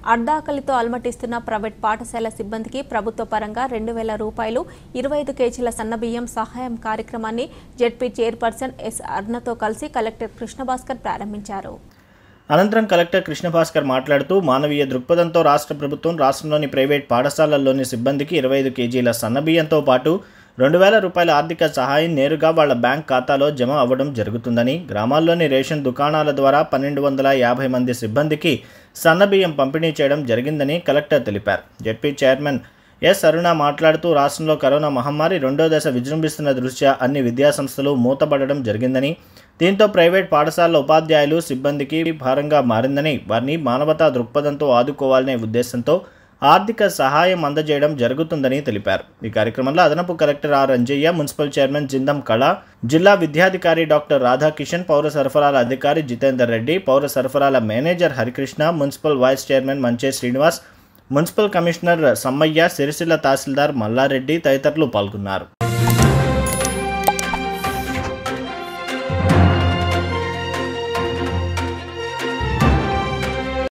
అర్ధాకలితో అలమటిస్తున్న private పాఠశాల సిబ్బందికి ప్రభుత్వ పరంగా రెండు వేల రూపాయలు ఇరవై ఐదు కేజీల సన్నబియ్యం సహాయం కార్యక్రమాన్ని జెడ్పీ చైర్పర్సన్ ఎస్ అర్ణతో కలిసి కలెక్టర్ కృష్ణభాస్కర్ ప్రారంభించారు అనంతరం కలెక్టర్ కృష్ణభాస్కర్ మాట్లాడుతూ మానవీయ దృక్పథంతో రాష్ట్ర ప్రభుత్వం రాష్ట్రంలోని ప్రైవేట్ పాఠశాలల్లోని సిబ్బందికి ఇరవై ఐదు కేజీల సన్నబియ్యంతో పాటు రెండు వేల రూపాయల ఆర్థిక సహాయం నేరుగా వాళ్ల బ్యాంక్ ఖాతాలో జమ అవ్వడం జరుగుతుందని గ్రామాల్లోని రేషన్ దుకాణాల ద్వారా పన్నెండు వందల యాభై మంది సిబ్బందికి సన్నబియ్యం పంపిణీ చేయడం జరిగిందని కలెక్టర్ తెలిపారు జెడ్పీ చైర్మన్ ఎస్ అరుణ మాట్లాడుతూ రాష్ట్రంలో కరోనా మహమ్మారి రెండో దశ విజృంభిస్తున్న దృష్ట్యా అన్ని విద్యాసంస్థలు మూతపడడం జరిగిందని దీంతో ప్రైవేట్ పాఠశాలల ఉపాధ్యాయులు సిబ్బందికి భారంగా మారిందని వారిని మానవతా దృక్పథంతో ఆదుకోవాలనే ఉద్దేశంతో ఆర్థిక సహాయం అందజేయడం జరుగుతుందని తెలిపారు ఈ కార్యక్రమంలో అదనపు collector R Anjaiah municipal chairman Jindam Kala జిల్లా విద్యాధికారి డాక్టర్ రాధాకిషన్ పౌర సరఫరాల అధికారి జితేందర్ రెడ్డి పౌర సరఫరాల manager Harikrishna municipal vice chairman Manche Srinivas municipal commissioner Sammaiah Sircilla తహసీల్దార్ మల్లారెడ్డి తదితరులు పాల్గొన్నారు